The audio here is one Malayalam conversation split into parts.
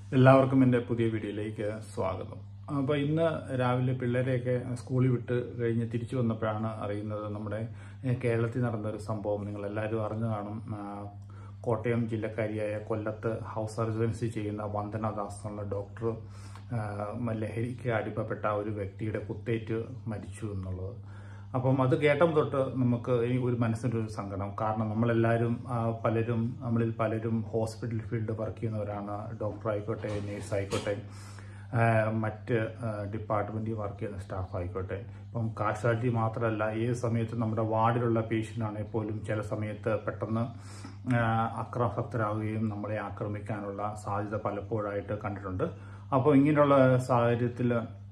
എല്ലാവർക്കും എൻ്റെ പുതിയ വീഡിയോയിലേക്ക് സ്വാഗതം അപ്പോൾ ഇന്ന് രാവിലെ പിള്ളേരെയൊക്കെ സ്കൂളിൽ വിട്ട് കഴിഞ്ഞ് തിരിച്ചു വന്നപ്പോഴാണ് അറിയുന്നത് നമ്മുടെ ഏഹ്, കേരളത്തിൽ നടന്നൊരു സംഭവം നിങ്ങൾ എല്ലാവരും അറിഞ്ഞു കാണും ആ, കോട്ടയം ജില്ലക്കാരിയായ കൊല്ലത്ത് ഹൗസ് സർജൻസി ചെയ്യുന്ന വന്ദന ദാസ് എന്നുള്ള ഡോക്ടർ ആ, ലഹരിക്ക് അടിമപ്പെട്ട ഒരു വ്യക്തിയുടെ കുത്തേറ്റ് മരിച്ചു എന്നുള്ളത് അപ്പം അത് കേട്ടം തൊട്ട് നമുക്ക് ഈ ഒരു മനസ്സിൻ്റെ ഒരു സങ്കടം കാരണം നമ്മളെല്ലാവരും ആ, പലരും നമ്മളിൽ പലരും ഹോസ്പിറ്റൽ ഫീൽഡ് വർക്ക് ചെയ്യുന്നവരാണ് ഡോക്ടർ ആയിക്കോട്ടെ നേഴ്സ് ആയിക്കോട്ടെ ആ, മറ്റ് ഡിപ്പാർട്ട്മെൻറ്റിൽ വർക്ക് ചെയ്യുന്ന സ്റ്റാഫ് ആയിക്കോട്ടെ ഇപ്പം കാഷ്വാലിറ്റി മാത്രമല്ല ഏത് സമയത്തും നമ്മുടെ വാർഡിലുള്ള പേഷ്യൻ്റ് ആണെങ്കിൽ പോലും ചില സമയത്ത് പെട്ടെന്ന് ആ, അക്രമാസക്തരാകുകയും നമ്മളെ ആക്രമിക്കാനുള്ള സാധ്യത പലപ്പോഴായിട്ട് കണ്ടിട്ടുണ്ട് അപ്പോൾ ഇങ്ങനെയുള്ള സാഹചര്യത്തിൽ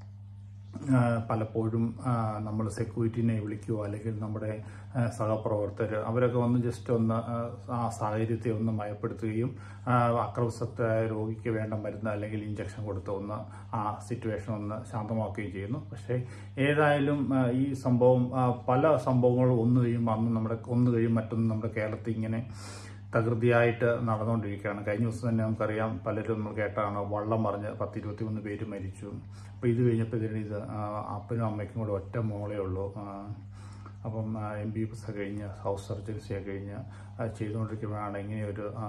ആ, പലപ്പോഴും നമ്മൾ സെക്യൂരിറ്റിനെ വിളിക്കുകയോ അല്ലെങ്കിൽ നമ്മുടെ ആ, സഹപ്രവർത്തകർ അവരൊക്കെ വന്ന് ജസ്റ്റ് ഒന്ന് ആ, ആ സാഹചര്യത്തെ ഒന്ന് മയപ്പെടുത്തുകയും ആ, അക്രമസക്തരായ രോഗിക്ക് വേണ്ട മരുന്ന് അല്ലെങ്കിൽ ഇഞ്ചക്ഷൻ കൊടുത്ത് ഒന്ന് ആ സിറ്റുവേഷൻ ഒന്ന് ശാന്തമാക്കുകയും ചെയ്യുന്നു പക്ഷേ ഏതായാലും ആ, ഈ സംഭവം ആ, പല സംഭവങ്ങളും ഒന്ന് കഴിയുമ്പോൾ അന്ന് നമ്മുടെ ഒന്ന് കഴിയും മറ്റൊന്ന് നമ്മുടെ കേരളത്തിൽ ഇങ്ങനെ തകൃതിയായിട്ട് നടന്നുകൊണ്ടിരിക്കുകയാണ് കഴിഞ്ഞ ദിവസം തന്നെ നമുക്കറിയാം പലരും നമ്മൾ കേട്ടാണ് വള്ളം മറിഞ്ഞ് പത്ത് ഇരുപത്തിമൂന്ന് പേര് മരിച്ചു അപ്പോൾ ഇത് കഴിഞ്ഞപ്പോൾ ഇതിന് ഇത് ആ, അപ്പനും അമ്മയ്ക്കും കൂടെ ഒറ്റ മോളേ ഉള്ളൂ ആ, അപ്പം എം ബി എസ് കഴിഞ്ഞ് ഹൗസ് സർജൻസിയൊക്കെ കഴിഞ്ഞ് ആ, ചെയ്തുകൊണ്ടിരിക്കുമ്പോഴാണ് ഇങ്ങനെയൊരു ആ,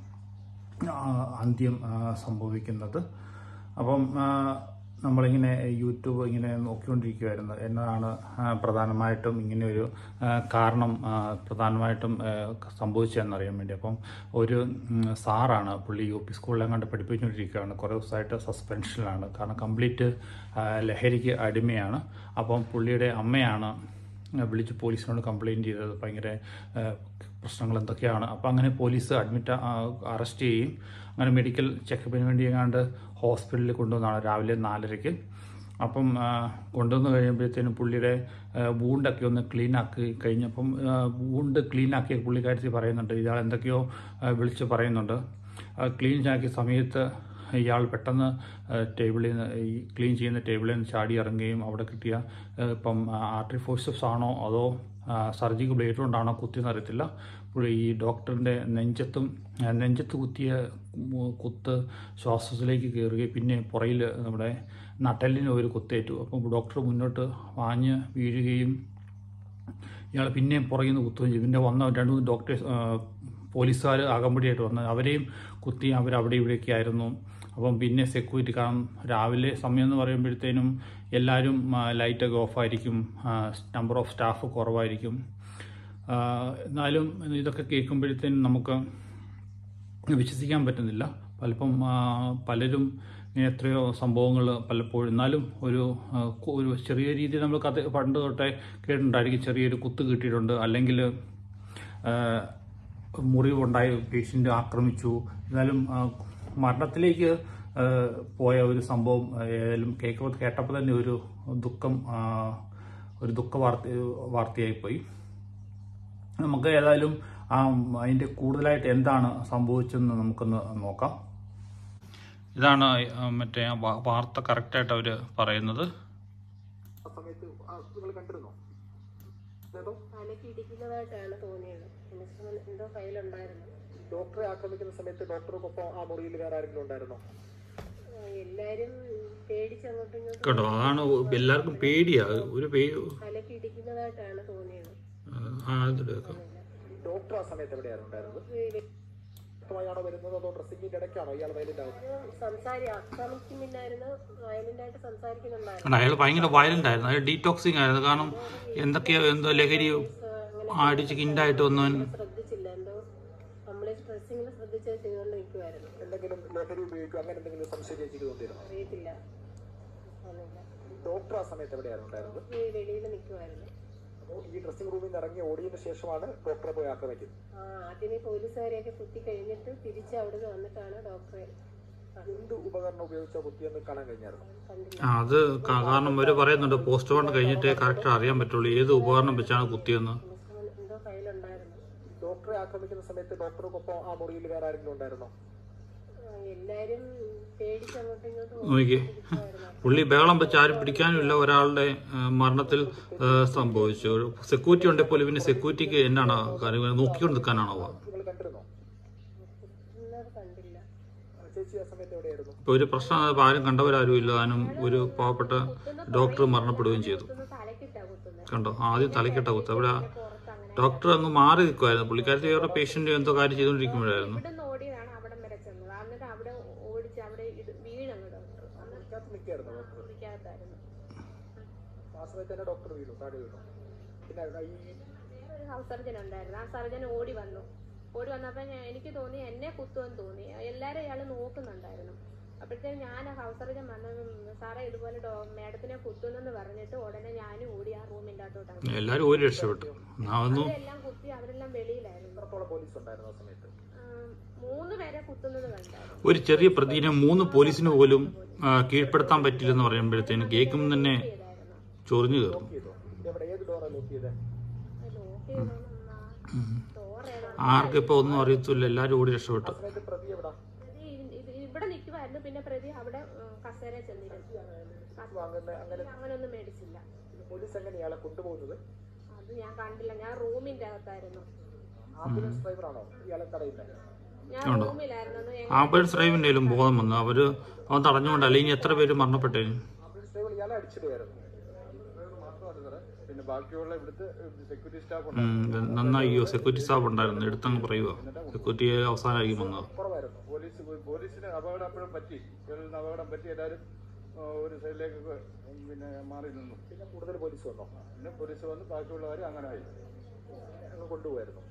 ആ, അന്ത്യം ആ, സംഭവിക്കുന്നത് അപ്പം ആ, നമ്മളിങ്ങനെ യൂട്യൂബ് ഇങ്ങനെ നോക്കിക്കൊണ്ടിരിക്കുമായിരുന്നു എന്നതാണ് ആ, പ്രധാനമായിട്ടും ഇങ്ങനെയൊരു ആ, കാരണം ആ, പ്രധാനമായിട്ടും ആ, സംഭവിച്ചതെന്നറിയാൻ വേണ്ടി അപ്പം ഒരു ഉം, സാറാണ് പുള്ളി യു പി സ്കൂളിലെങ്ങാണ്ട് പഠിപ്പിച്ചുകൊണ്ടിരിക്കുകയാണ് കുറേ ദിവസമായിട്ട് സസ്പെൻഷനിലാണ് കാരണം കംപ്ലീറ്റ് ആ, ലഹരിക്ക് അടിമയാണ് അപ്പം പുള്ളിയുടെ അമ്മയാണ് വിളിച്ച് പോലീസിനോട് കംപ്ലയിൻറ്റ് ചെയ്തത് ഭയങ്കര ആ, പ്രശ്നങ്ങൾ എന്തൊക്കെയാണ് അപ്പോൾ അങ്ങനെ പോലീസ് അഡ്മിറ്റ് അറസ്റ്റ് ചെയ്യും അങ്ങനെ മെഡിക്കൽ ചെക്കപ്പിന് വേണ്ടി എങ്ങാണ്ട് ഹോസ്പിറ്റലിൽ കൊണ്ടുവന്നാണ് രാവിലെ നാലരയ്ക്ക് അപ്പം ആ, കൊണ്ടുവന്ന് കഴിയുമ്പോഴത്തേനും പുള്ളിയുടെ വൂണ്ടൊക്കെ ഒന്ന് ക്ലീൻ ആക്കി കഴിഞ്ഞപ്പം വൂണ്ട് ക്ലീൻ ആക്കിയ പുള്ളിക്കാരത്തി പറയുന്നുണ്ട് ഇയാൾ എന്തൊക്കെയോ ആ, വിളിച്ച് പറയുന്നുണ്ട് ക്ലീൻ ആക്കിയ സമയത്ത് ഇയാൾ പെട്ടെന്ന് ടേബിളിൽ നിന്ന് ഈ ക്ലീൻ ചെയ്യുന്ന ടേബിളിൽ നിന്ന് ചാടി ഇറങ്ങുകയും അവിടെ കിട്ടിയ ആ, ഇപ്പം ആർട്ടറി ഫോഴ്സപ്സ് ആണോ അതോ സർജിക്കൽ ബ്ലേഡ് കൊണ്ടാണോ കുത്തിയെന്ന് അറിയത്തില്ല പുള്ളി ഈ ഡോക്ടറിൻ്റെ നെഞ്ചത്തും ആ, നെഞ്ചത്ത് കുത്തിയ മു- കുത്ത് ശ്വാസത്തിലേക്ക് കയറുകയും പിന്നെ പുറയിൽ നമ്മുടെ നട്ടലിന് ഒരു കുത്തേറ്റു അപ്പം ഡോക്ടർ മുന്നോട്ട് വാഞ്ഞ് വീഴുകയും ഇയാൾ പിന്നെയും പുറകിൽ നിന്ന് കുത്തുകയും ചെയ്തു പിന്നെ വന്ന രണ്ട് മൂന്ന് ഡോക്ടേഴ്സ് പോലീസുകാർ അകമ്പടിയായിട്ട് വന്ന് അവരെയും കുത്തി അവർ അവിടെ ഇവിടെയൊക്കെ ആയിരുന്നു അപ്പം പിന്നെ സെക്യൂരിറ്റി കാരണം രാവിലെ സമയം എന്ന് പറയുമ്പോഴത്തേനും എല്ലാവരും ആ, ലൈറ്റൊക്കെ ഓഫായിരിക്കും നമ്പർ ഓഫ് സ്റ്റാഫ് കുറവായിരിക്കും ആ, എന്നാലും ഇതൊക്കെ കേൾക്കുമ്പോഴത്തേനും നമുക്ക് വിശ്വസിക്കാൻ പറ്റുന്നില്ല പലപ്പം ആ, പലരും ഇങ്ങനെ എത്രയോ സംഭവങ്ങൾ പലപ്പോഴും എന്നാലും ഒരു ആ, കു- ഒരു ചെറിയ രീതിയിൽ നമ്മൾ കഥ പണ്ട് തൊട്ടേ കേട്ടിട്ടുണ്ടായിരിക്കും ചെറിയൊരു കുത്ത് കിട്ടിയിട്ടുണ്ട് അല്ലെങ്കിൽ മുറിവുണ്ടായി പേഷ്യൻ്റ് ആക്രമിച്ചു എന്നാലും ആ, മരണത്തിലേക്ക് ആ, പോയ ഒരു സംഭവം ആ, ഏതായാലും കേൾക്കുമ്പോൾ കേട്ടപ്പോൾ തന്നെ ഒരു ദുഃഖം ആ, ഒരു ദുഃഖ വാർത്ത വാർത്തയായിപ്പോയി നമുക്ക് ഏതായാലും ആ അതിൻ്റെ കൂടുതലായിട്ട് എന്താണ് സംഭവിച്ചതെന്ന് നമുക്കൊന്ന് നോക്കാം ഇതാണ് ആ, മറ്റേ ആ വാ- വാർത്ത കറക്റ്റായിട്ട് അവർ പറയുന്നത് ആ സമയത്ത് ആ നിങ്ങൾ കണ്ടിരുന്നോ അതോ തലയ്ക്ക് ഇടിക്കുന്നതായിട്ടാണ് തോന്നിയത് ഇൻസ്ട്രുമെന്റ് എന്തോ കയ്യിലുണ്ടായിരുന്നു ഡോക്ടറെ ആക്രമിക്കുന്ന സമയത്ത് ഡോക്ടർക്കൊപ്പം ആ മുറിയിൽ വേറെ ആരെങ്കിലും ഉണ്ടായിരുന്നോ ആ, എല്ലാരും പേടിച്ച് അങ്ങോട്ടും ഇങ്ങോട്ടും കേട്ടോ അതാണ് എല്ലാവർക്കും പേടിയാ ഒരു പേ തലയ്ക്ക് ഇടിക്കുന്നതായിട്ടാണ് തോന്നിയത് ആ ഇതെടുക്കാം ഡോക്ടർ ആ സമയത്ത് എവിടെയാണ് ഉണ്ടായിരുന്നത് വ്യക്തമായാണോ വരുന്നത് അതോ ഡ്രസ്സിംഗിന്റെ ഇടയ്ക്കാണോ ഇയാൾ വയലന്റ് ആവുന്നത് സംസാരി ആക്രമിക്കുന്നില്ലായിരുന്നു വയലന്റ് ആയിട്ട് സംസാരിക്കുന്നുണ്ടായിരുന്നു കാരണം അയാൾ ഭയങ്കര വയലന്റ് ആയിരുന്നു അയാൾ ഡീടോക്സിങ് ആയിരുന്നു കാരണം എന്തൊക്കെയോ എന്തോ ലഹരി അടിച്ച് കിൻഡായിട്ട് വന്നവൻ ശ്രദ്ധിച്ചില്ല എന്തോ നമ്മളെ ഡ്രസ്സിങ്ങിൽ ശ്രദ്ധിച്ചത് ചെയ്തുകൊണ്ട് നിൽക്കുമായിരുന്നു എന്തെങ്കിലും ലഹരി ഉപയോഗിക്കും അങ്ങനെ എന്തെങ്കിലും സംശയം ചേച്ചിക്ക് തോന്നിയിരുന്നോ അറിയത്തില്ല ഒന്നുമില്ല ഡോക്ടർ ആ സമയത്ത് എവിടെയാണ് ഉണ്ടായിരുന്നത് ഈ വെളിയിൽ നിൽക്കുമായിരുന്നു അപ്പോൾ ഈ ഡ്രസ്സിംഗ് റൂമിൽ നിന്ന് ഇറങ്ങി ഓടിയതിനു ശേഷമാണ് ഡോക്ടറെ പോയി ആക്രമിക്കുന്നത് ആ ആദ്യമേ പോലീസുകാരെയൊക്കെ കുത്തി കഴിഞ്ഞിട്ട് തിരിച്ച് അവിടുന്ന് വന്നിട്ടാണ് ഡോക്ടറെ എന്ത് ഉപകരണം ഉപയോഗിച്ച കുത്തിയെന്ന് കാണാൻ കഴിഞ്ഞായിരുന്നു കണ്ടില്ല ആ, അത് ക- കാരണം അവര് പറയുന്നുണ്ട് പോസ്റ്റ്മോർട്ടം കഴിഞ്ഞിട്ടേ കറക്റ്റ് അറിയാൻ പറ്റുള്ളൂ ഏത് ഉപകരണം വെച്ചാണ് കുത്തിയെന്ന് ഇൻസ്ട്രുമെന്റ് എന്തോ കയ്യിലുണ്ടായിരുന്നു ഡോക്ടറെ ആക്രമിക്കുന്ന സമയത്ത് ഡോക്ടർക്കൊപ്പം ആ മുറിയിൽ വേറെ ആരെങ്കിലും ഉണ്ടായിരുന്നോ ആ, എല്ലാരും പേടിച്ച് അങ്ങോട്ടും ഇങ്ങോട്ടും നോക്കിയേ പുള്ളി ബഹളം വെച്ച് ആരും പിടിക്കാനുമില്ല ഒരാളുടെ ആ, മരണത്തിൽ ആ, സംഭവിച്ചു ഒരു സെക്യൂരിറ്റി ഉണ്ടെങ്കിൽ പോലും പിന്നെ സെക്യൂരിറ്റിക്ക് എന്നാണ് കാര്യം നോക്കിക്കൊണ്ട് നിൽക്കാനാണോ നിങ്ങൾ കണ്ടിരുന്നോ ഇന്നത് കണ്ടില്ല ആ, ചേച്ചി ചേച്ചി ആ സമയത്ത് എവിടെയായിരുന്നു ഇപ്പോൾ ഒരു പ്രശ്നം ഇപ്പൊ ആരും കണ്ടവരാരും ഇല്ല താനും ഒരു പാവപ്പെട്ട ഡോക്ടർ മരണപ്പെടുകയും ചെയ്തു കുത്തുന്ന തലക്കിട്ടാ കുത്തുന്നത് കണ്ടോ ആദ്യം തലക്കിട്ട കുത്ത് അവിടെ പുറത്ത് അങ്ങനെ ഡോക്ടർ അങ്ങ് മാറി നിൽക്കുമായിരുന്നു പുള്ളിക്കാരത്തി വേറെ പേഷ്യന്റ് എന്തോ കാര്യം ചെയ്തുകൊണ്ടിരിക്കുമ്പോഴായിരുന്നു ഇവിടെ നിന്ന് ഓടിയതാണ് അവിടം വരെ ചെന്നത് എന്നിട്ട് അവിടെ ഓടിച്ച് അവിടെ ഇട് വീഴങ്ങ് ഡോക്ടർ അന്ന് ഇതിനകത്ത് നിൽക്കായിരുന്നു ഡോക്ടർ കുളിക്കാത്തായിരുന്നു ആ സമയത്ത് തന്നെ ഡോക്ടർ വീണു താഴെ വീണു പിന്നെ ഈ ഒരു ഹൗസ് സർജൻ ഉണ്ടായിരുന്നു ആ സർജൻ ഓടി വന്നു ഓടി വന്നപ്പോൾ ഞാൻ എനിക്ക് തോന്നി എന്നെ കുത്തുമെന്ന് തോന്നി എല്ലാവരും ഇയാൾ നോക്കുന്നുണ്ടായിരുന്നു അപ്പോഴത്തേക്കും ഞാൻ ഹൗസ് സർജൻ വന്നത് സാറേ ഇതുപോലെ ഡോ മാഡത്തിനെ കുത്തുന്നെന്ന് പറഞ്ഞിട്ട് ഉടനെ ഞാനും ഓടി ആ റൂമിൻ്റെ അകത്തോട്ടാണ് എല്ലാവരും ഒരു രക്ഷപ്പെട്ടു ഒന്നും അവരെല്ലാം കുത്തി അവരെല്ലാം വെളിയിലായിരുന്നു എത്രത്തോളം പോലീസ് ഉണ്ടായിരുന്നു ആ സമയത്ത് ആ, മൂന്ന് പേരെ കുത്തുന്നത് കണ്ടായിരുന്നു ഒരു ചെറിയ പ്രതിനെ മൂന്ന് പോലീസിന് പോലും ആ, കീഴ്പ്പെടുത്താൻ പറ്റില്ലെന്ന് പറയുമ്പോഴത്തേന് കേൾക്കുമ്പോൾ തന്നെ ചെയ്തായിരുന്നു ചൊറിഞ്ഞു കയറും ലോക്ക് ചെയ്തോ എവിടെ ഏത് ഡോറാ ലോക്ക് ചെയ്തേ ലോക്ക് ചെയ്തോന്നാ ഡോർ ഏതാ ആർക്കും ഇപ്പൊ ഒന്നും അറിയത്തില്ല എല്ലാരും ഓടി രക്ഷപ്പെട്ടു ആ സമയത്ത് പ്രതി എവിടാ പ്രതി ഇ- ഇത് ഇവിടെ നിൽക്കുമായിരുന്നു പിന്നെ പ്രതി അവിടെ ഉം, കസേര ചെന്നിരുന്നു വാങ്ങുന്ന അങ്ങനെ അങ്ങനൊന്നും മേടിച്ചില്ല ഇത് പോലീസ് എങ്ങനെ ഇയാളെ കൊണ്ടുപോകുന്നത് അത് ഞാൻ കണ്ടില്ല ഞാൻ റൂമിന്റെ അകത്തായിരുന്നു ആംബുലൻസ് ഡ്രൈവറാണോ ഇയാളെ തടയുന്നത് ഞാൻ റൂമിലായിരുന്നു അന്ന് ഞങ്ങൾ ആംബുലൻസ് ഡ്രൈവിന്റെയും ബോധം വന്നു അവര് അവൻ തടഞ്ഞുകൊണ്ട് അല്ലെങ്കിൽ എത്ര പേര് മരണപ്പെട്ടേന് ആംബുലൻസ് ഡ്രൈവർ ഇയാളെ അടിച്ചിടുമായിരുന്നു പിന്നെ ബാക്കിയുള്ള ഇവിടുത്തെ സെക്യൂരിറ്റി സ്റ്റാഫ് ഉം, നന്നായി സെക്യൂരിറ്റി സ്റ്റാഫ് ഉണ്ടായിരുന്നു എടുത്തങ്ങ് പറയുക സെക്യൂരിറ്റി അവസാനമായിരിക്കും വന്നത് കുറവായിരുന്നു പോലീസ് പോയി- പോലീസിന് അപകടം അപ്പോഴും പറ്റി ഇവരിൽ നിന്ന് അപകടം പറ്റി എല്ലാവരും ആ, ഒരു സൈഡിലേക്ക് പിന്നെ മാറി നിന്നു പിന്നെ കൂടുതൽ പോലീസ് വന്നോ പിന്നെ പോലീസ് വന്ന് ബാക്കിയുള്ളവർ അങ്ങനെ ആയി അങ്ങ് കൊണ്ടുപോയായിരുന്നു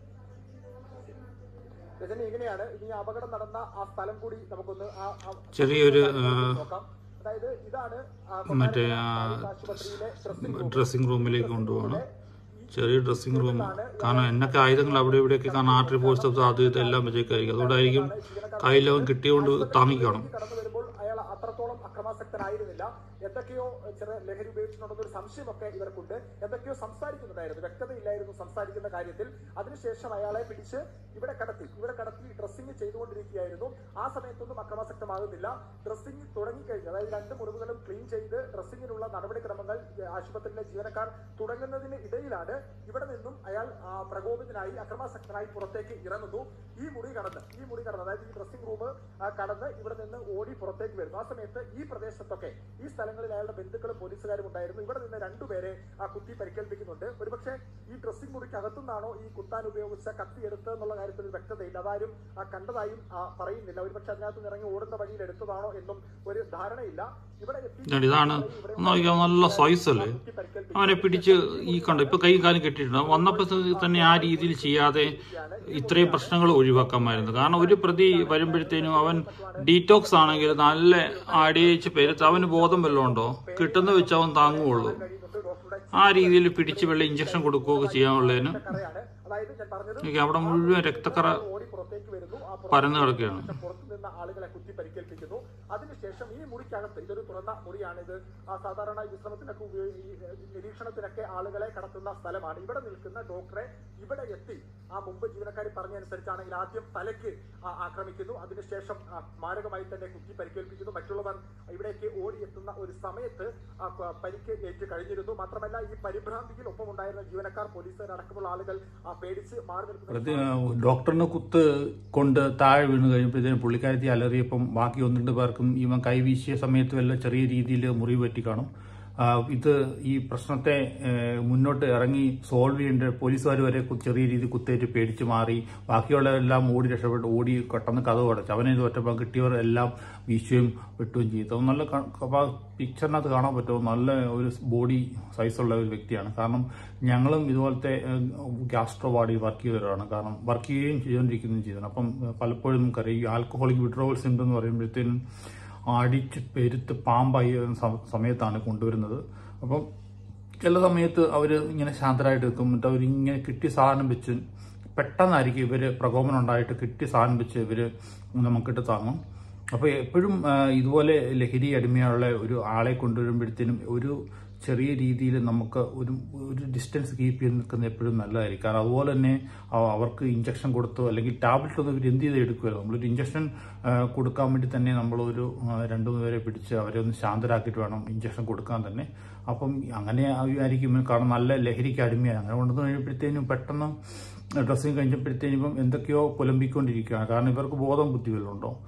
രജനി ഇങ്ങനെയാണ് ഇനി ഈ അപകടം നടന്ന ആ സ്ഥലം കൂടി നമുക്കൊന്ന് ആ- ആ- ചെറിയൊരു ആ, നോക്കാം അതായത് ഇതാണ് ആ മറ്റേ ആ, ആശുപത്രിയിലെ ഡ്രസ്സിംഗ് റൂം ഡ്രസ്സിംഗ് റൂമിലേക്ക് കൊണ്ടുപോകണം ചെറിയ ഡ്രസ്സിംഗ് റൂം കാരണം എന്നൊക്കെ ആയുധങ്ങൾ അവിടെ ഇവിടെയൊക്കെ കാരണം ആർട്ടറി ഫോഴ്സ് അത് ഇത് എല്ലാം വെച്ചേക്കായിരിക്കും അതുകൊണ്ടായിരിക്കും കയ്യിലവൻ കിട്ടിയോണ്ട് താങ്ങിക്കണം കടന്നു വരുമ്പോൾ അയാൾ അത്രത്തോളം അക്രമാസക്തനായിരുന്നില്ല എന്തൊക്കെയോ ചെറിയ ലഹരി ഉപയോഗിച്ചിട്ടുണ്ടെന്നൊരു സംശയമൊക്കെ ഇവർക്കുണ്ട് എന്തൊക്കെയോ സംസാരിക്കുന്നുണ്ടായിരുന്നു വ്യക്തതയില്ലായിരുന്നു സംസാരിക്കുന്ന കാര്യത്തിൽ അതിനുശേഷം അയാളെ പിടിച്ച് ഇവിടെ കടത്തി ഇവിടെ കടത്തി ഡ്രസ്സിംഗ് ചെയ്തുകൊണ്ടിരിക്കുകയായിരുന്നു ആ സമയത്തൊന്നും അക്രമാസക്തമാകുന്നില്ല ഡ്രസ്സിംഗ് തുടങ്ങിക്കഴിഞ്ഞു അതായത് രണ്ട് മുറിവുകളും ക്ലീൻ ചെയ്ത് ഡ്രസ്സിങ്ങിനുള്ള നടപടിക്രമങ്ങൾ ആശുപത്രിയിലെ ജീവനക്കാർ തുടങ്ങുന്നതിന് ഇടയിലാണ് ഇവിടെ നിന്നും അയാൾ ആ, പ്രകോപിതനായി അക്രമാസക്തനായി പുറത്തേക്ക് ഇറങ്ങുന്നു ഈ മുറി കടന്ന് ഈ മുറി കടന്ന് അതായത് ഈ ഡ്രസ്സിംഗ് റൂം കടന്ന് ഇവിടെ നിന്ന് ഓടി പുറത്തേക്ക് വരുന്നു ആ സമയത്ത് ഈ പ്രദേശത്തൊക്കെ ഈ സ്ഥലങ്ങളിൽ അയാളുടെ ബന്ധുക്കളും പോലീസുകാരും ഉണ്ടായിരുന്നു ഇവിടെ നിന്ന് രണ്ടുപേരെ ആ കുത്തി പരിക്കേൽപ്പിക്കുന്നുണ്ട് ഒരുപക്ഷെ ഈ ഡ്രസ്സിംഗ് മുറിക്ക് അകത്തുനിന്നാണോ ഈ കുത്താൻ ഉപയോഗിച്ച കത്തി എടുത്തത് എന്നുള്ള കാര്യത്തിൽ ഒരു വ്യക്തതയില്ല അതാരും ആ, കണ്ടതായും ആ, പറയുന്നില്ല ഒരുപക്ഷെ അതിനകത്ത് നിന്ന് ഇറങ്ങി ഓടുന്ന വഴിയിൽ എടുത്തതാണോ എന്നും ഒരു ധാരണയില്ല ഇവിടെ എത്തി ഇതാണ് ഇതാണ് ഒന്ന് നോക്കിയാൽ നല്ല സൈസ് അല്ലേ കുത്തി പരിക്കേൽപ്പിക്കും അവനെ പിടിച്ച് ഈ കണ്ടു ഇപ്പൊ കൈ കാലം കെട്ടിയിട്ടുണ്ട് വന്നപ്പോൾ തന്നെ ആ രീതിയിൽ ചെയ്യാതെ ഇത്രയും പ്രശ്നങ്ങൾ ഒഴിവാക്കാമായിരുന്നു കാരണം ഒരു പ്രതി വരുമ്പോഴത്തേനും അവൻ ഡീറ്റോക്സ് ആണെങ്കിൽ നല്ല അടിയിച്ച് പെരുത്ത് അവന് ബോധം വല്ലതും ഉണ്ടോ കിട്ടുന്ന വെച്ച് അവൻ താങ്ങുകയുള്ളൂ കഴിയുന്നുണ്ട് ഡോക്ടറുടെ ആ രീതിയിൽ പിടിച്ച് വെള്ള ഇഞ്ചക്ഷൻ കൊടുക്കുകയൊക്കെ ചെയ്യാനുള്ളതിന് കറയാണ് അതായത് ഞാൻ പറഞ്ഞത് എനിക്ക് അവിടെ മുഴുവൻ രക്തക്കറ ഓടി പുറത്തേക്ക് വരുന്നു ആ പുറത്ത് പരന്നു കിടക്കുകയാണ് പുറത്തു നിന്ന ആളുകളെ കുത്തി പരിക്കേൽപ്പിക്കുന്നു അതിനുശേഷം ഈ മുറിക്കകത്ത് ഇതൊരു തുറന്ന മുറിയാണ് ഇത് ആ സാധാരണ വിശ്രമത്തിനൊക്കെ ഉപയോഗി ഈ, ഏ, നിരീക്ഷണത്തിനൊക്കെ ആളുകളെ കടത്തുന്ന സ്ഥലമാണ് ഇവിടെ നിൽക്കുന്ന ഡോക്ടറെ ഇവിടെ എത്തി ആ മുമ്പ് ജീവനക്കാർ പറഞ്ഞനുസരിച്ചാണെങ്കിൽ ആദ്യം തലയ്ക്ക് ആ, ആക്രമിക്കുന്നു അതിനുശേഷം ആ, മാരകമായി തന്നെ കുത്തി പരിക്കേൽപ്പിക്കുന്നു മറ്റുള്ളവർ ഇവിടേക്ക് ഓടിയെത്തുന്ന ഒരു സമയത്ത് ആ പ- പരിക്ക് ഏറ്റു കഴിഞ്ഞിരുന്നു മാത്രമല്ല ഈ പരിഭ്രാന്തിയിൽ ഒപ്പമുണ്ടായിരുന്ന ജീവനക്കാർ പോലീസുകാരടക്കമുള്ള ആളുകൾ ആ, പേടിച്ച് മാറി നിൽക്കുന്ന പ്രതി ഡോക്ടറിന് കുത്ത് കൊണ്ട് താഴെ വീണ് കഴിഞ്ഞപ്പോഴത്തേനും പുള്ളിക്കാരത്തി അലറിയപ്പം ബാക്കി ഒന്ന് രണ്ട് പേർക്കും ഇവൻ കൈവീശിയ സമയത്ത് വല്ല ചെറിയ രീതിയിൽ മുറിവ് പറ്റി കാണും ആ, ഇത് ഈ പ്രശ്നത്തെ ഏ, മുന്നോട്ട് ഇറങ്ങി സോൾവ് ചെയ്യേണ്ട പോലീസുകാർ വരെ കു- ചെറിയ രീതിയിൽ കുത്തേറ്റ് പേടിച്ച് മാറി ബാക്കിയുള്ളവരെല്ലാം ഓടി രക്ഷപ്പെട്ട് ഓടി പെട്ടെന്ന് കഥ അടച്ചു അവനെ ഇത് ഒറ്റപ്പം കിട്ടിയവർ എല്ലാം വീശുകയും വെട്ടുകയും ചെയ്തു അത് നല്ല ക- ക- പിക്ചറിനകത്ത് കാണാൻ പറ്റുമോ നല്ല ഒരു ബോഡി സൈസുള്ള ഒരു വ്യക്തിയാണ് കാരണം ഞങ്ങളും ഇതുപോലത്തെ ഗ്യാസ്ട്രോ വാർഡിൽ വർക്ക് ചെയ്തവരാണ് കാരണം വർക്ക് ചെയ്യുകയും ചെയ്തുകൊണ്ടിരിക്കുകയും ചെയ്തതാണ് അപ്പം ഏഹ്, പലപ്പോഴും നമുക്കറിയാം ഈ ആൽക്കഹോളിക് വിഡ്രോവൽ സിംറ്റം എന്ന് പറയുമ്പോഴത്തേനും അടിച്ച് പെരുത്ത് പാമ്പായി വരുന്ന സമ- സമയത്താണ് കൊണ്ടുവരുന്നത് അപ്പം ചില സമയത്ത് അവർ ഇങ്ങനെ ശാന്തരായിട്ട് നിൽക്കും എന്നിട്ട് അവരിങ്ങനെ കിട്ടിയ സാധനം വെച്ച് പെട്ടെന്നായിരിക്കും ഇവർ പ്രകോപനം ഉണ്ടായിട്ട് കിട്ടിയ സാധനം വെച്ച് ഇവർ നമുക്കിട്ട് താങ്ങും അപ്പോൾ എപ്പോഴും ആ, ഇതുപോലെ ലഹരി അടിമയുള്ള ഒരു ആളെ കൊണ്ടുവരുമ്പോഴത്തേനും ഒരു ചെറിയ രീതിയിൽ നമുക്ക് ഒരു ഒരു ഡിസ്റ്റൻസ് കീപ്പ് ചെയ്ത് നിൽക്കുന്നത് എപ്പോഴും നല്ലതായിരിക്കും കാരണം അതുപോലെ തന്നെ അവ- അവർക്ക് ഇഞ്ചക്ഷൻ കൊടുത്തോ അല്ലെങ്കിൽ ടാബ്ലറ്റ് ഒന്നും ഇവർ എന്ത് ചെയ്ത് എടുക്കുമല്ലോ നമ്മളൊരു ഇഞ്ചക്ഷൻ കൊടുക്കാൻ വേണ്ടി തന്നെ നമ്മളൊരു ആ, രണ്ടു മൂന്ന് പേരെ പിടിച്ച് അവരെ ഒന്ന് ശാന്തരാക്കിയിട്ട് വേണം ഇഞ്ചക്ഷൻ കൊടുക്കാൻ തന്നെ അപ്പം അങ്ങനെ ആയിരിക്കും ഇവൻ കാരണം നല്ല ലഹരിക്ക് അടിമയാണ് അങ്ങനെ കൊണ്ടുവന്ന് കഴിയുമ്പോഴത്തേനും പെട്ടെന്ന് ഡ്രസ്സിങ് കഴിഞ്ഞപ്പോഴത്തേനും ഇപ്പം എന്തൊക്കെയോ പുലമ്പിക്കൊണ്ടിരിക്കുകയാണ് കാരണം ഇവർക്ക് ബോധം ബുദ്ധി വല്ലതും ഉണ്ടോ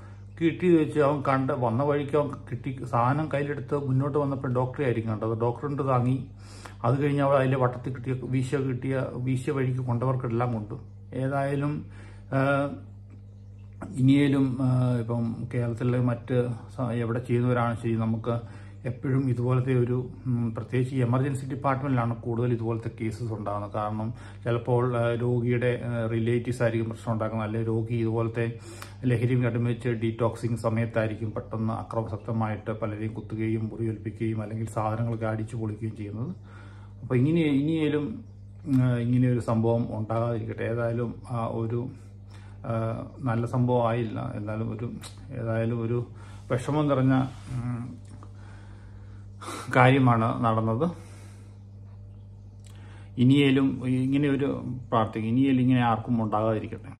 കിട്ടിയത് വെച്ച് അവൻ കണ്ട് വന്ന വഴിക്ക് അവൻ കിട്ടി സാധനം കയ്യിലെടുത്ത് മുന്നോട്ട് വന്നപ്പോൾ ഡോക്ടറെ ആയിരിക്കും കണ്ടത് ഡോക്ടറിൻ്റെ താങ്ങി അത് കഴിഞ്ഞ് അവൾ അതിലെ വട്ടത്തിൽ കിട്ടിയ വീശ കിട്ടിയ വീശ വഴിക്ക് കൊണ്ടവർക്കെല്ലാം കൊണ്ടു ഏതായാലും ആ, ഇനിയേലും ആ, ഇപ്പം കേരളത്തിലെ മറ്റ് സ- എവിടെ ചെയ്യുന്നവരാണ് ശരി നമുക്ക് എപ്പോഴും ഇതുപോലത്തെ ഒരു ഉം, പ്രത്യേകിച്ച് ഈ എമർജൻസി ഡിപ്പാർട്ട്മെന്റിലാണ് കൂടുതൽ ഇതുപോലത്തെ കേസസ് ഉണ്ടാകുന്നത് കാരണം ചിലപ്പോൾ ആ, രോഗിയുടെ റിലേറ്റീവ്സ് ആയിരിക്കും പ്രശ്നം ഉണ്ടാക്കുന്നത് അല്ലെങ്കിൽ രോഗി ഇതുപോലത്തെ ലഹരി കടുമിച്ച് ഡീടോക്സിങ് സമയത്തായിരിക്കും പെട്ടെന്ന് അക്രമസക്തമായിട്ട് പലരെയും കുത്തുകയും മുറിവേൽപ്പിക്കുകയും അല്ലെങ്കിൽ സാധനങ്ങളൊക്കെ അടിച്ചു പൊളിക്കുകയും ചെയ്യുന്നത് അപ്പോൾ ഇങ്ങനെ ഇനിയേലും ആ, ഇങ്ങനെ ഒരു സംഭവം ഉണ്ടാകാതിരിക്കട്ടെ ഏതായാലും ആ ഒരു ആ, നല്ല സംഭവം ആയില്ല എന്നാലും ഒരു ഏതായാലും ഒരു വിഷമം നിറഞ്ഞ ഉം, കാര്യമാണ് നടന്നത് ഇനിയേലും ഇങ്ങനെ ഒരു പ്രാർത്ഥിക്കും ഇനിയേലും ഇങ്ങനെ ആർക്കും ഉണ്ടാകാതിരിക്കട്ടെ